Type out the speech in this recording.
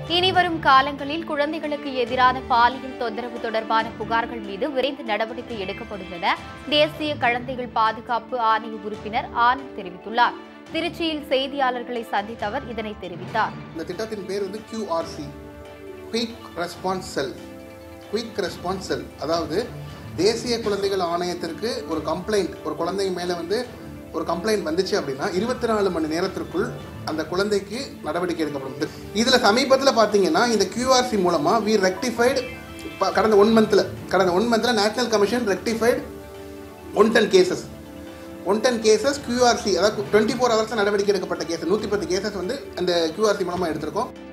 இனிவரும் காலங்களில் குழந்தைகளுக்கு எதிரான பாலியல் தொந்தரவு தொடர்பான புகார்கள் மீது விரைந்து நடவடிக்கை எடுக்கப்படும் என தேசிய குழந்தைகள் பாதுகாப்பு ஆணைய உறுப்பினர் ஆனந்த் தெரிவித்துள்ளார் திருச்சியில் செய்தியாளர்களை சந்தித்த அவர் இதனை தெரிவித்தார் இந்த திட்டத்தின் பேர் வந்து QRC quick response cell quick response cell அதாவது தேசிய குழந்தைகள் ஆணையத்திற்கு ஒரு கம்ப்ளைண்ட் ஒரு குழந்தை மேலே வந்து ஒரு கம்ப்ளைண்ட் வந்துச்சு அப்படின்னா இருபத்தி நாலு மணி நேரத்திற்குள் அந்த குழந்தைக்கு நடவடிக்கை எடுக்கப்படும் இதில் சமீபத்தில் பார்த்தீங்கன்னா இந்த QRC மூலமாக வி ரெக்டிஃபைடு கடந்த ஒன் மந்தில் கடந்த ஒன் மந்தில் national commission rectified one ten cases one ten cases QRC அதாவது டுவெண்ட்டி ஃபோர் ஹவர்ஸ் நடவடிக்கை எடுக்கப்பட்ட கேஸ் நூற்றி பத்து கேசஸ் வந்து அந்த QRC மூலமாக எடுத்திருக்கோம்